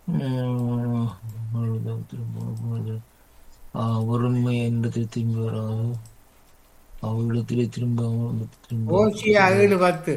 உம், அவ்வளவுதான் திரும்ப ஆஹ் ஒருமை என்பதில் திரும்பி வராது அவளிடத்திலே திரும்ப அவளிடத்தில் திரும்ப ஓசியா ஏழு பத்து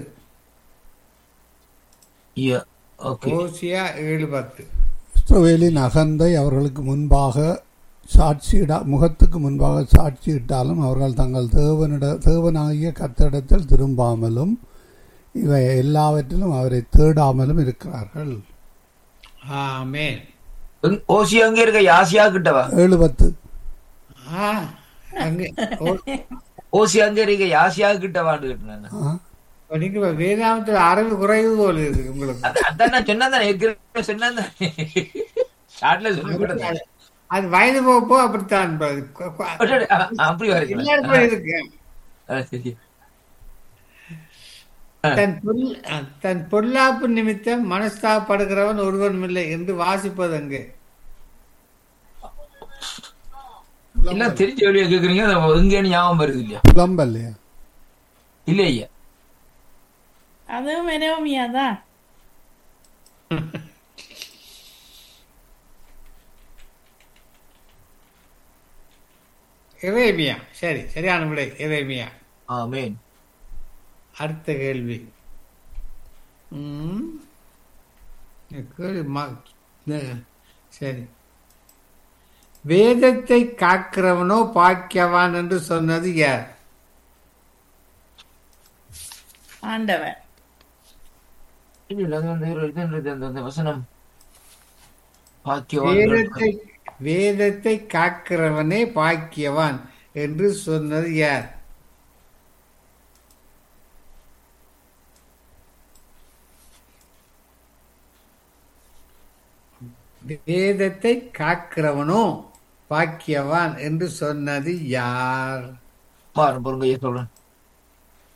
Yeah, okay. ஓசியா ஏழு பத்து இஸ்ரவேலின் அகந்தை அவர்களுக்கு முன்பாக சாட்சியிடா முகத்துக்கு முன்பாக சாட்சியிட்டாலும் அவர்கள் தங்கள் தேவனிட தேவனாகிய கத்தரிடத்தில் திரும்பாமலும் இவை எல்லாவற்றிலும் அவரை தேடாமலும் இருக்கிறார்கள் ஆமென் எங்க- ஓசி அங்க இருக்க யாசியா கிட்டவா ஏழு பத்து ஆ அங்கே ஓ- ஓசி அங்க இருக்க யாசியா கிட்டவான்னு கேட்டேன் ஆ, நீங்க வேதாந்தத்தில் அறிவு குறைவு போல இருக்கு உங்களுக்கு அதான் நான் சொன்னேன் தானே ஏற்கனவே சொன்னேன் தானே ஷார்ட்ல சொல்லி அது- அது வயது போக போக அப்படித்தான் இருப்பது. கொ- கொ- அப்படி வரைக்கும் எல்லாருக்கும் இருக்கு சரி தன் பொல்- தன் பொல்லாப்பு நிமித்தம் மனஸ்தாபப்படுகிறவன் ஒருவனும் இல்லை என்று வாசிப்பது அங்கே எல்லாம் தெரிஞ்ச வழியா கேக்குறீங்க அது எங்கேன்னு ஞாபகம் வருது இல்லையா புலம்பல்லையா இல்ல ஐயா அதுவும் எரேமியா தான் எரேமியா சரி சரியான விடை எரேமியா ஆமேன் அடுத்த கேள்வி ம். இந்த கேள்வி ம- இந்த- சரி வேதத்தை காக்கிறவனோ பாக்கியவான் என்று சொன்னது யார் ஆண்டவர் இல்ல, அது வந்து ஒரு இதுன்றது அந்த அந்த வசனம் பாக்கியவான் வேதத்தை வேதத்தை காக்கிறவனே பாக்கியவான் என்று சொன்னது யார் வேதத்தை காக்கிறவனோ பாக்கியவான் என்று சொன்னது யார் பாருங்க பாருங்க ஐயா சொல்றேன்